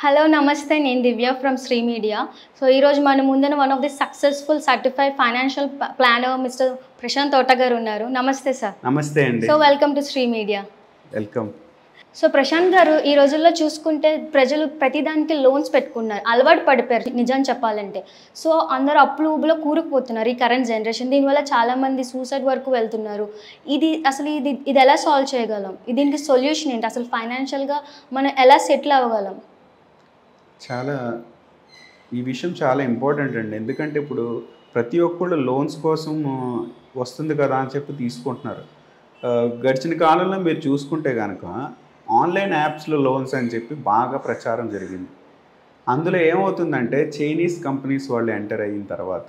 hello నమస్తే నేను Divya from Sri media so ఈరోజు మన ముందున one of the successful certified financial planner mister Prashanth Thota గారు ఉన్నారు నమస్తే సార్ నమస్తే అండి so welcome to Sri media welcome so Prashanth గారు ఈ రోజుల్లో చూసుకుంటే ప్రజలు ప్రతిదానికి లోన్స్ పెట్టుకున్నారు అలవాటు పడిపోయారు నిజం చెప్పాలంటే సో అందరూ అప్పులు ఊబులో కూరుకుపోతున్నారు ఈ కరెంట్ జనరేషన్ దీనివల్ల చాలామంది సూసైడ్ వరకు వెళ్తున్నారు ఇది అసలు ఇది ఇది ఎలా సాల్వ్ చేయగలం దీనికి సొల్యూషన్ ఏంటి అసలు ఫైనాన్షియల్గా మనం ఎలా సెటిల్ అవ్వగలం చాలా ఈ విషయం చాలా ఇంపార్టెంట్ అండి ఎందుకంటే ఇప్పుడు ప్రతి ఒక్కళ్ళు లోన్స్ కోసం ఆ, వస్తుంది కదా అని చెప్పి తీసుకుంటున్నారు ఆ, గడిచిన కాలంలో మీరు చూసుకుంటే కనుక ఆన్లైన్ యాప్స్లో లోన్స్ అని చెప్పి బాగా ప్రచారం జరిగింది అందులో ఏమవుతుందంటే చైనీస్ కంపెనీస్ వాళ్ళు ఎంటర్ అయిన తర్వాత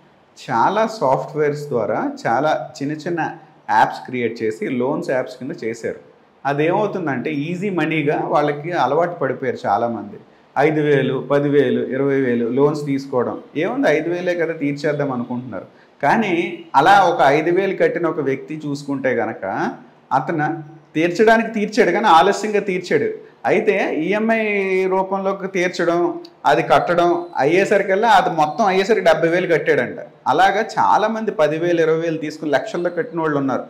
చాలా సాఫ్ట్వేర్స్ ద్వారా చాలా చిన్న చిన్న యాప్స్ క్రియేట్ చేసి లోన్స్ యాప్స్ కింద చేశారు అదేమవుతుందంటే ఈజీ మనీగా వాళ్ళకి అలవాటు పడిపోయారు చాలామంది ఐదు వేలు పదివేలు ఇరవై వేలు లోన్స్ తీసుకోవడం ఏముంది ఐదు వేలే కదా తీర్చేద్దాం అనుకుంటున్నారు కానీ అలా ఒక ఐదు వేలు కట్టిన ఒక వ్యక్తి చూసుకుంటే గనక అతను తీర్చడానికి తీర్చాడు కానీ ఆలస్యంగా తీర్చాడు అయితే ఈఎంఐ రూపంలోకి తీర్చడం అది కట్టడం అయ్యేసరికల్లా అది మొత్తం అయ్యేసరికి డెబ్బై వేలు కట్టాడంట అలాగా చాలామంది పదివేలు ఇరవై వేలు తీసుకుని లక్షల్లో కట్టిన వాళ్ళు ఉన్నారు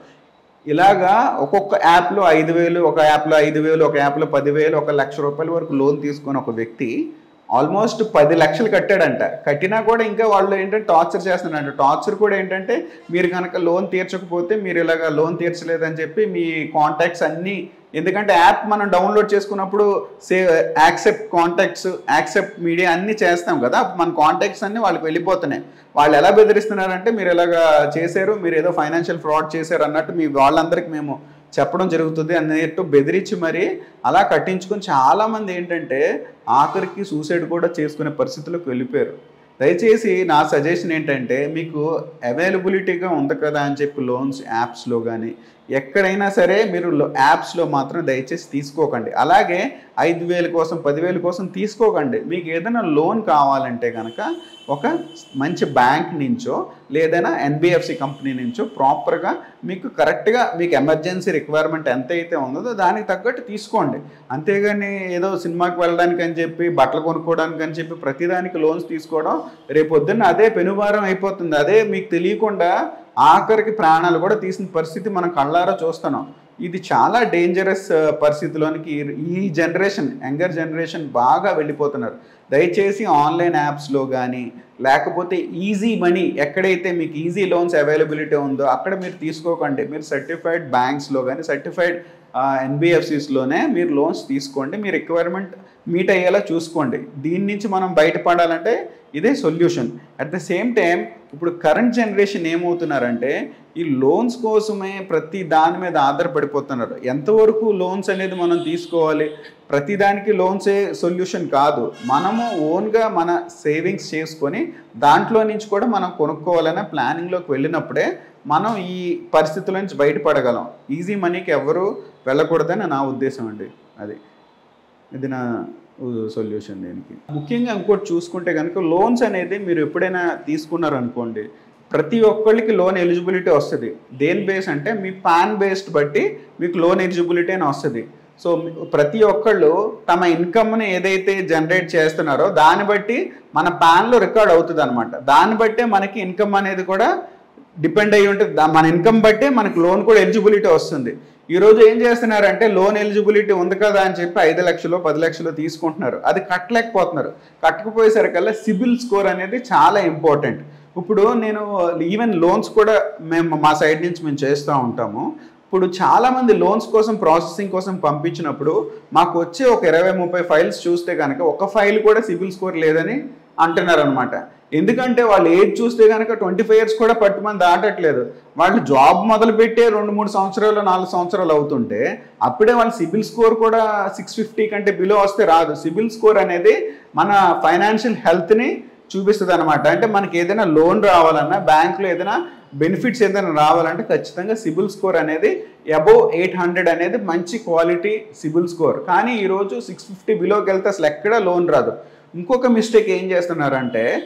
ఇలాగా ఒక్కొక్క యాప్లో ఐదు వేలు ఒక యాప్లో ఐదు వేలు ఒక యాప్లో పదివేలు ఒక లక్ష రూపాయల వరకు లోన్ తీసుకొని ఒక వ్యక్తి ఆల్మోస్ట్ పది లక్షలు కట్టాడంట కట్టినా కూడా ఇంకా వాళ్ళు ఏంటంటే టార్చర్ చేస్తున్నారంట టార్చర్ కూడా ఏంటంటే మీరు కనుక లోన్ తీర్చకపోతే మీరు ఇలాగ లోన్ తీర్చలేదని చెప్పి మీ కాంటాక్ట్స్ అన్నీ ఎందుకంటే యాప్ మనం డౌన్లోడ్ చేసుకున్నప్పుడు say accept contacts accept media అన్నీ చేస్తాం కదా అప్పుడు మన కాంటాక్ట్స్ అన్నీ వాళ్ళకి వెళ్ళిపోతున్నాయి వాళ్ళు ఎలా బెదిరిస్తున్నారంటే మీరు ఇలాగా చేశారు మీరు ఏదో ఫైనాన్షియల్ ఫ్రాడ్ చేశారు అన్నట్టు మీ వాళ్ళందరికీ మేము చెప్పడం జరుగుతుంది అన్నట్టు బెదిరించి మరి అలా కట్టించుకొని చాలామంది ఏంటంటే ఆఖరికి సూసైడ్ కూడా చేసుకునే పరిస్థితులకు వెళ్ళిపోయారు దయచేసి నా సజెషన్ ఏంటంటే మీకు అవైలబిలిటీగా ఉంది కదా అని చెప్పి లోన్స్ యాప్స్లో కానీ ఎక్కడైనా సరే మీరు లో- యాప్స్లో మాత్రం దయచేసి తీసుకోకండి అలాగే ఐదు వేల కోసం పదివేల కోసం తీసుకోకండి మీకు ఏదైనా లోన్ కావాలంటే కనుక ఒక మంచి బ్యాంక్ నుంచో లేదైనా ఎన్బిఎఫ్సి కంపెనీ నుంచో ప్రాపర్గా మీకు కరెక్ట్గా మీకు ఎమర్జెన్సీ రిక్వైర్మెంట్ ఎంత అయితే ఉందో దానికి తగ్గట్టు తీసుకోండి అంతేగాని ఏదో సినిమాకి వెళ్ళడానికి అని చెప్పి బట్టలు కొనుక్కోవడానికి అని చెప్పి ప్రతిదానికి లోన్స్ తీసుకోవడం రేపొద్దున్న అదే పెనుభారం అయిపోతుంది అదే మీకు తెలియకుండా ఆఖరికి ప్రాణాలు కూడా తీసిన పరిస్థితి మనం కళ్ళారా చూస్తున్నాం ఇది చాలా డేంజరస్ పరిస్థితిలోనికి ఈ- ఈ జనరేషన్ యంగర్ జనరేషన్ బాగా వెళ్ళిపోతున్నారు దయచేసి ఆన్లైన్ యాప్స్లో కానీ లేకపోతే ఈజీ మనీ ఎక్కడైతే మీకు ఈజీ లోన్స్ అవైలబిలిటీ ఉందో అక్కడ మీరు తీసుకోకండి మీరు సర్టిఫైడ్ బ్యాంక్స్లో కానీ సర్టిఫైడ్ ఎన్బిఎఫ్సిస్లోనే మీరు లోన్స్ తీసుకోండి మీ రిక్వైర్మెంట్ మీట్ అయ్యేలా చూసుకోండి దీని నుంచి మనం బయటపడాలంటే ఇదే solution at the same time ఇప్పుడు కరెంట్ జనరేషన్ ఏమవుతున్నారంటే ఈ లోన్స్ కోసమే ప్రతి దాని మీద ఆధారపడిపోతున్నారు ఎంతవరకు లోన్స్ అనేది మనం తీసుకోవాలి ప్రతి దానికి లోన్సే సొల్యూషన్ కాదు మనము ఓన్గా మన సేవింగ్స్ చేసుకొని దాంట్లో నుంచి కూడా మనం కొనుక్కోవాలనే ప్లానింగ్లోకి వెళ్ళినప్పుడే మనం ఈ పరిస్థితుల నుంచి బయటపడగలం ఈజీ మనీకి ఎవరు వెళ్ళకూడదని నా ఉద్దేశం అండి అది ఇది నా సొల్యూషన్ దీనికి ముఖ్యంగా ఇంకోటి చూసుకుంటే కనుక లోన్స్ అనేది మీరు ఎప్పుడైనా తీసుకున్నారు అనుకోండి ప్రతి ఒక్కళ్ళకి లోన్ ఎలిజిబిలిటీ వస్తుంది దేని బేస్ అంటే మీ పాన్ బేస్డ్ బట్టి మీకు లోన్ ఎలిజిబిలిటీ అని వస్తుంది సో మీ- ప్రతి ఒక్కళ్ళు తమ ఇన్కమ్ని ఏదైతే జనరేట్ చేస్తున్నారో దాన్ని బట్టి మన పాన్లో రికార్డ్ అవుతుంది అనమాట దాన్ని బట్టే మనకి ఇన్కమ్ అనేది కూడా డిపెండ్ అయ్యి ఉంటుంది దా- మన ఇన్కమ్ బట్టే మనకు లోన్ కూడా ఎలిజిబిలిటీ వస్తుంది ఈ రోజు ఏం చేస్తున్నారంటే లోన్ ఎలిజిబిలిటీ ఉంది కదా అని చెప్పి ఐదు లక్షలు పది లక్షలు తీసుకుంటున్నారు అది కట్టలేకపోతున్నారు కట్టకపోయేసరికల్లా సిబిల్ స్కోర్ అనేది చాలా ఇంపార్టెంట్ ఇప్పుడు నేను ఈవెన్ లోన్స్ కూడా మేము మా సైడ్ నుంచి మేము చేస్తూ ఉంటాము ఇప్పుడు చాలామంది లోన్స్ కోసం ప్రాసెసింగ్ కోసం పంపించినప్పుడు మాకు వచ్చే ఒక ఇరవై ముప్పై ఫైల్స్ చూస్తే కనుక ఒక ఫైల్ కూడా సిబిల్ స్కోర్ లేదని అంటున్నారు అనమాట ఎందుకంటే వాళ్ళు ఏజ్ చూస్తే కనుక ట్వంటీ ఫైవ్ ఇయర్స్ కూడా పట్టుమని దాటట్లేదు వాళ్ళు జాబ్ మొదలుపెట్టే రెండు మూడు సంవత్సరాలు నాలుగు సంవత్సరాలు అవుతుంటే అప్పుడే వాళ్ళ సిబిల్ స్కోర్ కూడా సిక్స్ ఫిఫ్టీ కంటే బిలో వస్తే రాదు సిబిల్ స్కోర్ అనేది మన ఫైనాన్షియల్ హెల్త్ని చూపిస్తుంది అనమాట అంటే మనకి ఏదైనా లోన్ రావాలన్నా బ్యాంకులో ఏదైనా బెనిఫిట్స్ ఏదైనా రావాలంటే ఖచ్చితంగా సిబిల్ స్కోర్ అనేది అబోవ్ ఎయిట్ హండ్రెడ్ అనేది మంచి క్వాలిటీ సిబిల్ స్కోర్ కానీ ఈరోజు సిక్స్ ఫిఫ్టీ బిలోకి వెళ్తే అసలు ఎక్కడ లోన్ రాదు ఇంకొక మిస్టేక్ ఏం చేస్తున్నారంటే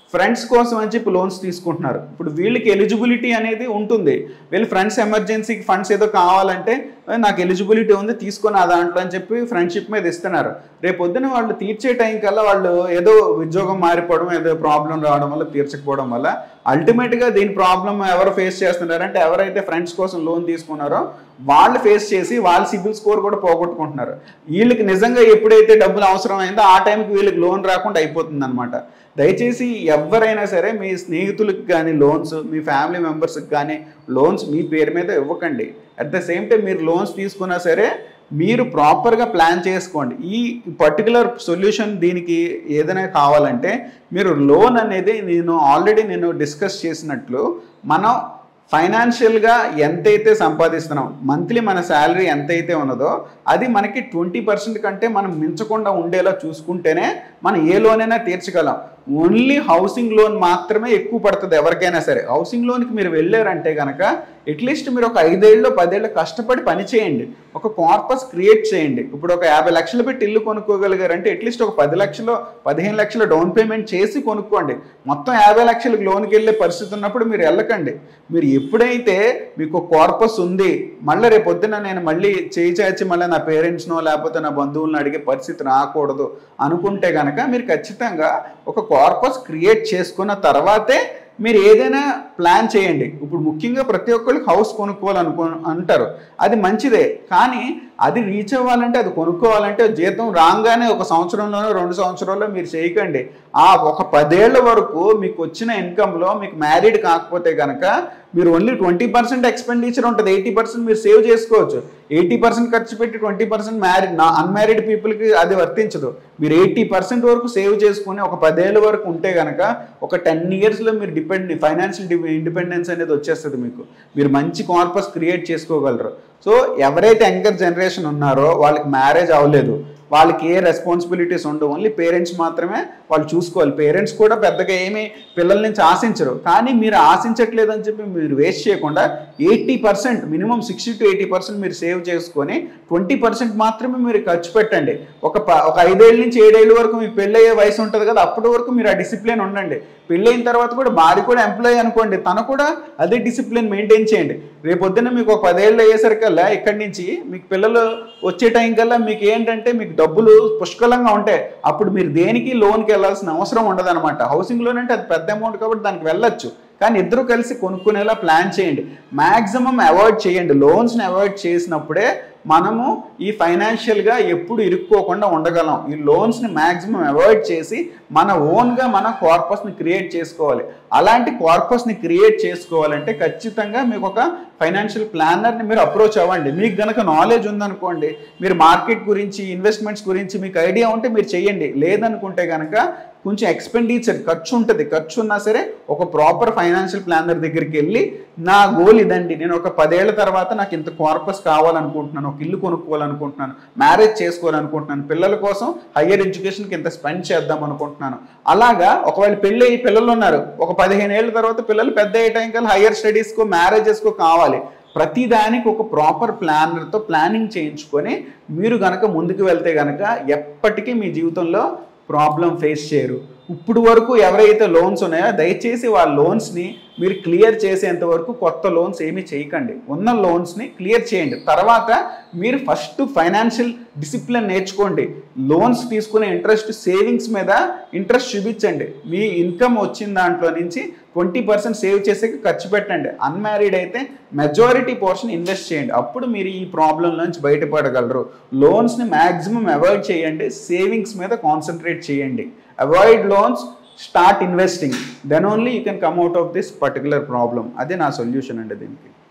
ఫ్రెండ్స్ కోసం అని చెప్పి లోన్స్ తీసుకుంటున్నారు ఇప్పుడు వీళ్ళకి ఎలిజిబిలిటీ అనేది ఉంటుంది వీళ్ళు ఫ్రెండ్స్ ఎమర్జెన్సీకి ఫండ్స్ ఏదో కావాలంటే "ఏ, నాకు ఎలిజిబిలిటీ ఉంది తీసుకొని ఆ దాంట్లో అని చెప్పి ఫ్రెండ్షిప్ మీద ఇస్తున్నారు రేపు పొద్దున వాళ్ళు తీర్చే టైం కల్లా వాళ్ళు ఏదో ఉద్యోగం మారిపోవడం ఏదో ప్రాబ్లం రావడం వల్ల తీర్చకపోవడం వల్ల అల్టిమేట్గా దీని ప్రాబ్లం ఎవరు ఫేస్ చేస్తున్నారంటే ఎవరైతే ఫ్రెండ్స్ కోసం లోన్ తీసుకున్నారో వాళ్ళు ఫేస్ చేసి వాళ్ళ సిబిల్ స్కోర్ కూడా పోగొట్టుకుంటున్నారు వీళ్ళకి నిజంగా ఎప్పుడైతే డబ్బులు అవసరం అయిందో ఆ టైంకి వీళ్ళకి లోన్ రాకుండా అయిపోతుంది అనమాట దయచేసి ఎవరైనా సరే మీ స్నేహితులకు కానీ లోన్స్ మీ ఫ్యామిలీ మెంబర్స్కి కానీ లోన్స్ మీ పేరు మీద ఇవ్వకండి అట్ ద సేమ్ టైం మీరు లోన్స్ తీసుకున్నా సరే మీరు ప్రాపర్గా ప్లాన్ చేసుకోండి ఈ పర్టికులర్ సొల్యూషన్ దీనికి ఏదైనా కావాలంటే మీరు లోన్ అనేది నేను ఆల్రెడీ నేను డిస్కస్ చేసినట్లు మనం ఫైనాన్షియల్గా ఎంతైతే సంపాదిస్తున్నాం మంత్లీ మన శాలరీ ఎంతైతే ఉన్నదో అది మనకి ట్వంటీ పర్సెంట్ కంటే మనం మించకుండా ఉండేలా చూసుకుంటేనే మనం ఏ లోన్ అయినా తీర్చగలం ఓన్లీ హౌసింగ్ లోన్ మాత్రమే ఎక్కువ పడుతుంది ఎవరికైనా సరే హౌసింగ్ లోన్కి మీరు వెళ్ళారంటే కనుక అట్లీస్ట్ మీరు ఒక ఐదేళ్ళు పదేళ్ళు కష్టపడి పని చేయండి ఒక కార్పస్ క్రియేట్ చేయండి ఇప్పుడు ఒక యాభై లక్షలు పెట్టి ఇల్లు కొనుక్కోగలిగారంటే అట్లీస్ట్ ఒక పది లక్షలు పదిహేను లక్షలు డౌన్ పేమెంట్ చేసి కొనుక్కోండి మొత్తం యాభై లక్షలకు లోన్కి వెళ్ళే పరిస్థితి ఉన్నప్పుడు మీరు వెళ్ళకండి మీరు ఎప్పుడైతే మీకు కార్పస్ ఉంది మళ్ళీ రేపు పొద్దున నేను మళ్ళీ చేయి చాచి మళ్ళీ నా పేరెంట్స్నో లేకపోతే నా బంధువులను అడిగే పరిస్థితి రాకూడదు అనుకుంటే కనుక మీరు ఖచ్చితంగా ఒక కార్పస్ క్రియేట్ చేసుకున్న తర్వాతే మీరు ఏదైనా ప్లాన్ చేయండి ఇప్పుడు ముఖ్యంగా ప్రతి ఒక్కరికి హౌస్ కొనుక్కోవాలనుకో అంటారు అది మంచిదే కానీ అది రీచ్ అవ్వాలంటే అది కొనుక్కోవాలంటే జీతం రాగానే ఒక సంవత్సరంలోనో రెండు సంవత్సరాల్లో మీరు చేయకండి ఆ ఒక పదేళ్ల వరకు మీకు వచ్చిన ఇన్కంలో మీకు మ్యారీడ్ కాకపోతే కనుక మీరు ఓన్లీ ట్వంటీ పర్సెంట్ ఎక్స్పెండిచర్ ఉంటుంది ఎయిటీ పర్సెంట్ మీరు సేవ్ చేసుకోవచ్చు ఎయిటీ పర్సెంట్ ఖర్చు పెట్టి ట్వంటీ పర్సెంట్ మ్యారీడ్ నా అన్మ్యారీడ్ పీపుల్కి అది వర్తించదు మీరు ఎయిటీ పర్సెంట్ వరకు సేవ్ చేసుకుని ఒక పదేళ్ళ వరకు ఉంటే కనుక ఒక టెన్ ఇయర్స్లో మీరు డిపెండ్ ఫైనాన్షియల్ ఇండిపెండెన్స్ అనేది వచ్చేస్తుంది మీకు మీరు మంచి కార్పస్ క్రియేట్ చేసుకోగలరు సో ఎవరైతే యంగర్ జనరేషన్ ఉన్నారో వాళ్ళకి మ్యారేజ్ అవ్వలేదు వాళ్ళకి ఏ రెస్పాన్సిబిలిటీస్ ఉండవు ఓన్లీ పేరెంట్స్ మాత్రమే వాళ్ళు చూసుకోవాలి పేరెంట్స్ కూడా పెద్దగా ఏమీ పిల్లల నుంచి ఆశించరు కానీ మీరు ఆశించట్లేదు అని చెప్పి మీరు వేస్ట్ చేయకుండా eighty percent minimum sixty to eighty percent మీరు సేవ్ చేసుకొని ట్వంటీ పర్సెంట్ మాత్రమే మీరు ఖర్చు పెట్టండి ఒక ప- ఒక ఐదేళ్ళ నుంచి ఏడేళ్ళ వరకు మీకు పెళ్ళయ్యే వయసు ఉంటుంది కదా అప్పటి వరకు మీరు ఆ డిసిప్లిన్ ఉండండి పెళ్ళైన తర్వాత కూడా భార్య కూడా ఎంప్లాయ్ అనుకోండి తను కూడా అదే డిసిప్లిన్ మెయింటైన్ చేయండి రేపొద్దున మీకు ఒక పదేళ్ళు అయ్యేసరికల్లా ఇక్కడి నుంచి మీకు పిల్లలు వచ్చే టైం కల్లా మీకు ఏంటంటే మీకు డబ్బులు పుష్కలంగా ఉంటాయి అప్పుడు మీరు దేనికి లోన్కి వెళ్ళాల్సిన అవసరం ఉండదు అనమాట హౌసింగ్ లోన్ అంటే అది పెద్ద అమౌంట్ కాబట్టి దానికి వెళ్ళొచ్చు కానీ ఇద్దరు కలిసి కొనుక్కునేలా ప్లాన్ చేయండి మ్యాక్సిమం అవాయిడ్ చేయండి లోన్స్ని అవాయిడ్ చేసినప్పుడే మనము ఈ ఫైనాన్షియల్గా ఎప్పుడు ఇరుక్కోకుండా ఉండగలం ఈ లోన్స్ని మ్యాక్సిమం అవాయిడ్ చేసి మన ఓన్గా మన కార్పస్ని క్రియేట్ చేసుకోవాలి అలాంటి కార్పస్ని క్రియేట్ చేసుకోవాలంటే ఖచ్చితంగా మీకు ఒక ఫైనాన్షియల్ ప్లానర్ని మీరు అప్రోచ్ అవ్వండి మీకు గనక నాలెడ్జ్ ఉందనుకోండి మీరు మార్కెట్ గురించి ఇన్వెస్ట్మెంట్స్ గురించి మీకు ఐడియా ఉంటే మీరు చేయండి లేదనుకుంటే కనుక కొంచెం ఎక్స్పెండిచర్ ఖర్చు ఉంటుంది ఖర్చు ఉన్నా సరే ఒక ప్రాపర్ ఫైనాన్షియల్ ప్లానర్ దగ్గరికి వెళ్ళి నా గోల్ ఇదండి నేను ఒక పదేళ్ల తర్వాత నాకు ఇంత కార్పస్ కావాలనుకుంటున్నాను ఒక ఇల్లు కొనుక్కోవాలనుకుంటున్నాను మ్యారేజ్ చేసుకోవాలనుకుంటున్నాను పిల్లల కోసం హయ్యర్ ఎడ్యుకేషన్కి ఇంత స్పెండ్ చేద్దాం అనుకుంటున్నాను అలాగా ఒకవేళ పెళ్ళి అయ్యి పిల్లలు ఉన్నారు ఒక పదిహేను ఏళ్ళ తర్వాత పిల్లలు పెద్ద అయ్యే టైం కల్లా హయ్యర్ స్టడీస్కో మ్యారేజెస్కో కావాలి ప్రతి దానికి ఒక ప్రాపర్ ప్లానర్తో ప్లానింగ్ చేయించుకొని మీరు గనక ముందుకు వెళ్తే గనక ఎప్పటికీ మీ జీవితంలో ప్రాబ్లం ఫేస్ చేయరు ఇప్పుడు వరకు ఎవరైతే లోన్స్ ఉన్నాయో దయచేసి వాళ్ళ లోన్స్ని మీరు క్లియర్ చేసేంత వరకు కొత్త లోన్స్ ఏమీ చేయకండి ఉన్న లోన్స్ని క్లియర్ చేయండి తర్వాత మీరు ఫస్ట్ ఫైనాన్షియల్ డిసిప్లిన్ నేర్చుకోండి లోన్స్ తీసుకునే ఇంట్రెస్ట్ సేవింగ్స్ మీద ఇంట్రెస్ట్ చూపించండి మీ ఇన్కమ్ వచ్చిన దాంట్లో నుంచి ట్వంటీ పర్సెంట్ సేవ్ చేసేకి ఖర్చు పెట్టండి అన్మ్యారీడ్ అయితే మెజారిటీ పోర్షన్ ఇన్వెస్ట్ చేయండి అప్పుడు మీరు ఈ ప్రాబ్లం నుంచి బయటపడగలరు లోన్స్ని మ్యాక్సిమం అవాయిడ్ చేయండి సేవింగ్స్ మీద కాన్సన్ట్రేట్ చేయండి avoid loans start investing then only you can come out of this particular problem అదే నా సొల్యూషన్ అండి దీనికి